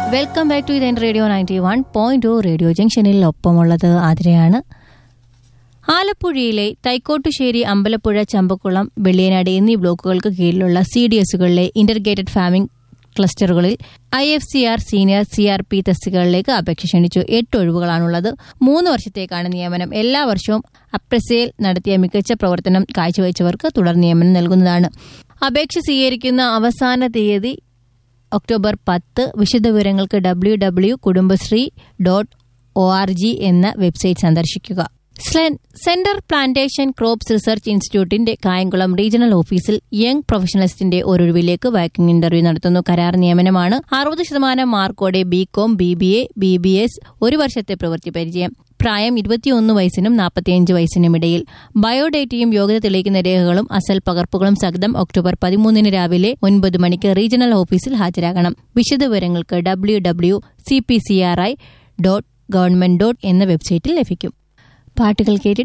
welcome back to ഇതൻ radio ninety one point radio ജംഗ്ഷനിൽ ഒപ്പമുള്ളത് ആതിരയാണ് ആലപ്പുഴയിലെ തൈക്കോട്ടുശ്ശേരി അമ്പലപ്പുഴ ചമ്പക്കുളം വെള്ളിയനാട് എന്നീ ബ്ലോക്കുകൾക്ക് കീഴിലുള്ള സി ഡി എസുകളിലെ ഇന്റർഗ്രേറ്റഡ് ഫാമിംഗ് ക്ലസ്റ്ററുകളിൽ I F C R senior C R P തസ്തികകളിലേക്ക് അപേക്ഷ ക്ഷണിച്ചു എട്ട് ഒഴിവുകളാണുള്ളത് മൂന്ന് വർഷത്തേക്കാണ് നിയമനം എല്ലാ വർഷവും അപ്രസേൽ നടത്തിയ മികച്ച പ്രവർത്തനം കാഴ്ചവെച്ചവർക്ക് തുടർ നിയമനം നൽകുന്നതാണ് അപേക്ഷ സ്വീകരിക്കുന്ന അവസാന തീയതി ഒക്ടോബർ പത്ത് വിശദവിവരങ്ങൾക്ക് W W Kudumbashree dot O R G എന്ന വെബ്സൈറ്റ് സന്ദർശിക്കുക സ്ലെ- സെന്റർ പ്ലാന്റേഷൻ ക്രോപ്സ് റിസർച്ച് ഇൻസ്റ്റിറ്റ്യൂട്ടിന്റെ കായംകുളം റീജിയണൽ ഓഫീസിൽ യങ് പ്രൊഫഷണലിസ്റ്റിന്റെ ഒരൊഴിവിലേക്ക് വാക്കിംഗ് ഇന്റർവ്യൂ നടത്തുന്നു കരാർ നിയമനമാണ് അറുപത് ശതമാനം മാർക്കോടെ B com B B A B B S ഒരു വർഷത്തെ പ്രവൃത്തി പരിചയം പ്രായം ഇരുപത്തിയൊന്ന് വയസ്സിനും നാൽപ്പത്തിയഞ്ച് വയസ്സിനും ഇടയിൽ ബയോഡേറ്റയും യോഗ്യത തെളിയിക്കുന്ന രേഖകളും അസൽ പകർപ്പുകളും സഹിതം ഒക്ടോബർ പതിമൂന്നിന് രാവിലെ ഒൻപത് മണിക്ക് റീജിയണൽ ഓഫീസിൽ ഹാജരാകണം വിശദവിവരങ്ങൾക്ക് W W C P C R I dot government dot എന്ന വെബ്സൈറ്റിൽ ലഭിക്കും പാട്ടുകൾ കേട്ടിട്ട്